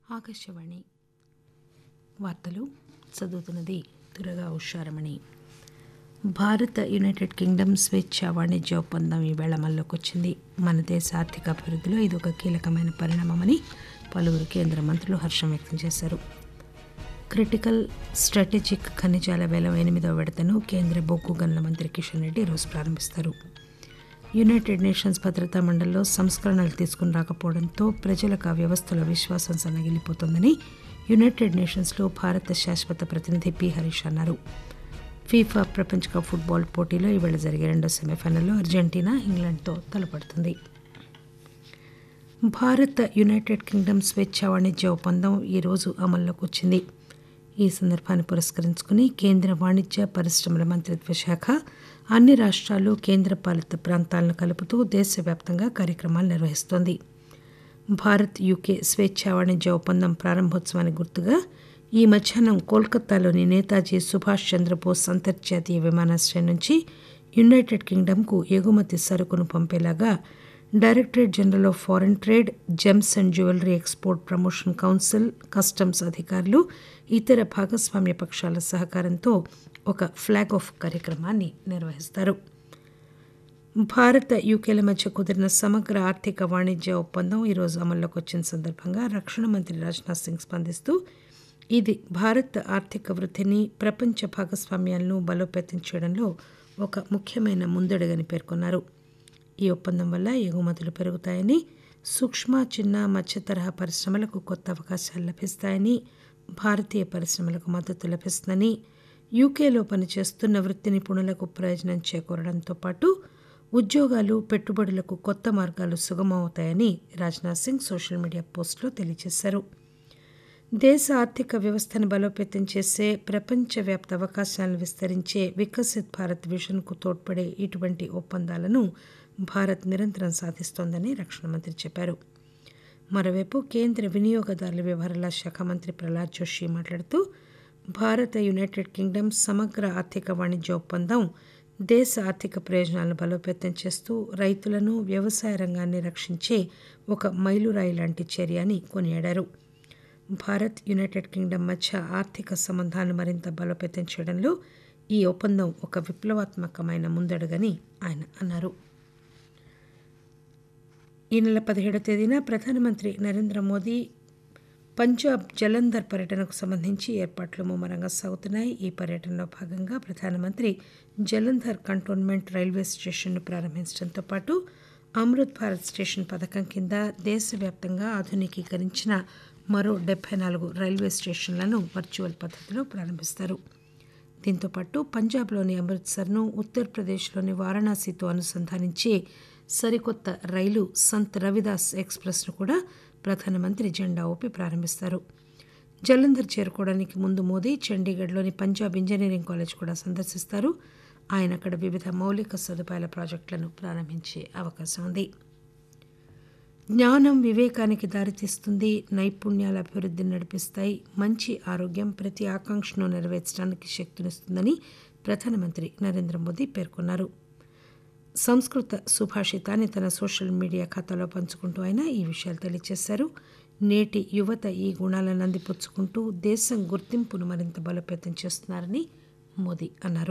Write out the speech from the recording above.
ఆకాశవాణి వార్తలు చదువుతున్నది దురగా ఉషారమణి భారత యునైటెడ్ కింగ్డమ్ స్వేచ్ఛ వాణిజ్య ఒప్పందం ఈవేళ అమల్లోకి వచ్చింది మన దేశ ఆర్థిక అభివృద్ధిలో ఇది ఒక కీలకమైన పరిణామమని పలువురు కేంద్ర మంత్రులు హర్షం వ్యక్తం చేశారు క్రిటికల్ స్ట్రాటజిక్ ఖనిజాల వేలం ఎనిమిదవ విడతను కేంద్ర బొగ్గు గనుల మంత్రి కిషన్ రెడ్డి ఈరోజు ప్రారంభిస్తారు యునైటెడ్ నేషన్స్ భద్రతా మండలిలో సంస్కరణలు తీసుకుని రాకపోవడంతో ప్రజలకు ఆ వ్యవస్థలో విశ్వాసం సన్నగిల్లిపోతోందని యునైటెడ్ నేషన్స్లో భారత శాశ్వత ప్రతినిధి పి హరీష్ అన్నారు ఫీఫా ప్రపంచ కప్ ఫుట్బాల్ పోటీలో ఈవేళ జరిగే రెండో సెమీఫైనల్లో అర్జెంటీనా ఇంగ్లాండ్తో తలపడుతుంది భారత్ యునైటెడ్ కింగ్డమ్ స్వేచ్ఛ వాణిజ్య ఒప్పందం ఈరోజు అమల్లోకి వచ్చింది ఈ సందర్భాన్ని పురస్కరించుకుని కేంద్ర వాణిజ్య పరిశ్రమల మంత్రిత్వ శాఖ అన్ని రాష్ట్రాలు కేంద్రపాలిత ప్రాంతాలను కలుపుతూ దేశవ్యాప్తంగా కార్యక్రమాలు నిర్వహిస్తోంది భారత్ యూకే స్వేచ్ఛ వాణిజ్య ఒప్పందం ప్రారంభోత్సవానికి గుర్తుగా ఈ మధ్యాహ్నం కోల్కతాలోని నేతాజీ సుభాష్ చంద్రబోస్ అంతర్జాతీయ విమానాశ్రయం నుంచి యునైటెడ్ కింగ్డమ్కు ఎగుమతి సరుకును పంపేలాగా directorate general of foreign trade gems and jewellery export promotion council customs అధికారులు ఇతర భాగస్వామ్య పక్షాల సహకారంతో ఒక ఫ్లాగ్ ఆఫ్ కార్యక్రమాన్ని నిర్వహిస్తారు భారత యూకేల మధ్య కుదిరిన సమగ్ర ఆర్థిక వాణిజ్య ఒప్పందం ఈరోజు అమల్లోకి వచ్చిన సందర్భంగా రక్షణ మంత్రి రాజ్నాథ్ సింగ్ స్పందిస్తూ ఇది భారత్ ఆర్థిక వృద్ధిని ప్రపంచ భాగస్వామ్యాలను బలోపేతం చేయడంలో ఒక ముఖ్యమైన ముందడుగని పేర్కొన్నారు ఈ ఒప్పందం వల్ల ఎగుమతులు పెరుగుతాయని సూక్ష్మ చిన్న మధ్య తరహా పరిశ్రమలకు కొత్త అవకాశాలు లభిస్తాయని భారతీయ పరిశ్రమలకు మద్దతు లభిస్తుందని యూకేలో పనిచేస్తున్న వృత్తి నిపుణులకు ప్రయోజనం చేకూరడంతో పాటు ఉద్యోగాలు పెట్టుబడులకు కొత్త మార్గాలు సుగమవుతాయని రాజ్నాథ్ సింగ్ సోషల్ మీడియా పోస్టులో తెలియజేశారు దేశ ఆర్థిక వ్యవస్థను బలోపేతం చేసే ప్రపంచవ్యాప్త అవకాశాలను విస్తరించే వికసిత్ భారత్ విజన్కు తోడ్పడే ఇటువంటి ఒప్పందాలను భారత్ నిరంతరం సాధిస్తోందని రక్షణ మంత్రి చెప్పారు మరోవైపు కేంద్ర వినియోగదారుల వ్యవహారాల శాఖ మంత్రి ప్రహ్లాద్ జోషి మాట్లాడుతూ భారత యునైటెడ్ కింగ్డమ్ సమగ్ర ఆర్థిక వాణిజ్య ఒప్పందం దేశ ఆర్థిక ప్రయోజనాలను బలోపేతం చేస్తూ రైతులను వ్యవసాయ రంగాన్ని రక్షించే ఒక మైలురాయి లాంటి చర్య అని కొనియాడారు భారత్ యునైటెడ్ కింగ్డమ్ మధ్య ఆర్థిక సంబంధాలను మరింత బలోపేతం చేయడంలో ఈ ఒప్పందం ఒక విప్లవాత్మకమైన ముందడుగని ఆయన అన్నారు ఈ నెల పదిహేడవ తేదీన ప్రధానమంత్రి నరేంద్ర మోదీ పంజాబ్ జలంధర్ పర్యటనకు సంబంధించి ఏర్పాట్లు ముమ్మరంగా సాగుతున్నాయి ఈ పర్యటనలో భాగంగా ప్రధానమంత్రి జలంధర్ కంటోన్మెంట్ రైల్వే స్టేషన్ను ప్రారంభించడంతో పాటు అమృత్ భారత్ స్టేషన్ పథకం కింద దేశవ్యాప్తంగా ఆధునికీకరించిన మరో డెబ్బై నాలుగు రైల్వే స్టేషన్లను వర్చువల్ పద్ధతిలో ప్రారంభిస్తారు దీంతోపాటు పంజాబ్లోని అమృత్సర్ను ఉత్తరప్రదేశ్లోని వారణాసితో అనుసంధానించే సరికొత్త రైలు సంత్ రవిదాస్ ఎక్స్ప్రెస్ను కూడా ప్రధానమంత్రి జెండా ఊపి ప్రారంభిస్తారు జలంధర్ చేరుకోవడానికి ముందు మోదీ చండీగఢ్లోని పంజాబ్ ఇంజనీరింగ్ కాలేజ్ కూడా సందర్శిస్తారు ఆయన అక్కడ వివిధ మౌలిక సదుపాయాల ప్రాజెక్టులను ప్రారంభించే అవకాశం ఉంది జ్ఞానం వివేకానికి దారితీస్తుంది నైపుణ్యాల అభివృద్ధిని నడిపిస్తాయి మంచి ఆరోగ్యం ప్రతి ఆకాంక్షను నెరవేర్చడానికి శక్తినిస్తుందని ప్రధానమంత్రి నరేంద్ర మోదీ పేర్కొన్నారు సంస్కృత సుభాషితాన్ని తన సోషల్ మీడియా ఖాతాలో పంచుకుంటూ ఆయన ఈ విషయాలు తెలియజేశారు నేటి యువత ఈ గుణాలను అందిపుచ్చుకుంటూ దేశం గుర్తింపును మరింత బలోపేతం చేస్తున్నారని మోదీ అన్నారు